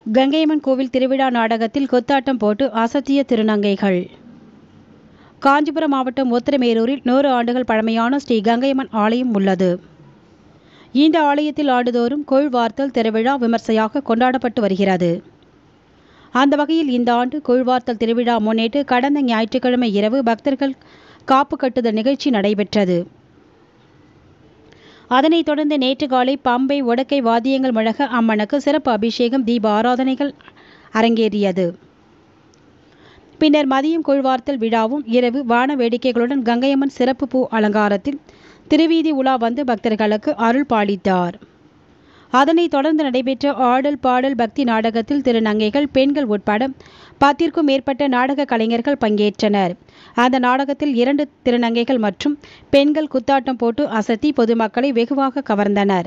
கங்கையம்மன் கோவில் திருவிழா நாடகத்தில் கொத்தாட்டம் போட்டு அசத்திய திருநங்கைகள் காஞ்சிபுரம் மாவட்டம் உத்திரமேரூரில் நூறு ஆண்டுகள் பழமையான ஸ்ரீ கங்கையம்மன் ஆலயம் உள்ளது இந்த ஆலயத்தில் ஆண்டுதோறும் கொள்வார்த்தல் திருவிழா விமர்சையாக கொண்டாடப்பட்டு வருகிறது அந்த வகையில் இந்த ஆண்டு கொள்வார்த்தல் திருவிழா முன்னிட்டு கடந்த ஞாயிற்றுக்கிழமை இரவு பக்தர்கள் காப்பு கட்டுதல் நிகழ்ச்சி நடைபெற்றது அதனைத் தொடர்ந்து நேற்று காலை பம்பை உடக்கை வாத்தியங்கள் முழங்க அம்மனுக்கு சிறப்பு அபிஷேகம் தீப ஆராதனைகள் அரங்கேறியது பின்னர் மதியம் கொள்வார்த்தல் விழாவும் இரவு வான வேடிக்கைகளுடன் கங்கையம்மன் சிறப்பு பூ அலங்காரத்தில் திருவீதி உலா வந்து பக்தர்களுக்கு அருள் பாலித்தார் அதனைத் தொடர்ந்து நடைபெற்ற ஆடல் பாடல் பக்தி நாடகத்தில் திருநங்கைகள் பெண்கள் உட்பட பத்திற்கும் மேற்பட்ட நாடக கலைஞர்கள் பங்கேற்றனர் அந்த நாடகத்தில் இரண்டு திருநங்கைகள் மற்றும் பெண்கள் குத்தாட்டம் போட்டு அசத்தி பொதுமக்களை வெகுவாக கவர்ந்தனர்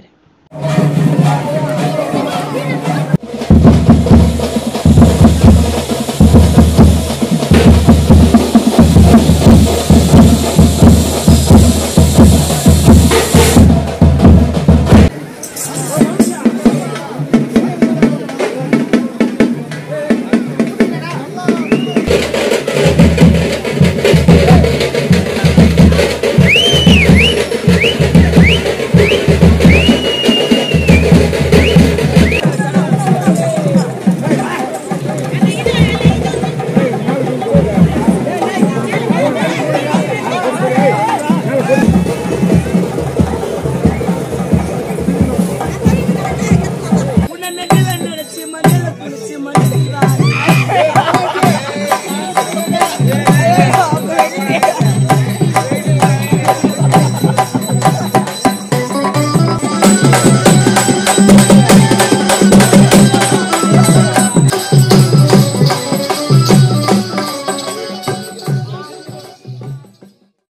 உன்னை நெஞ்சில நினைச்சு மஞ்சள குளிச்சு மஞ்சள்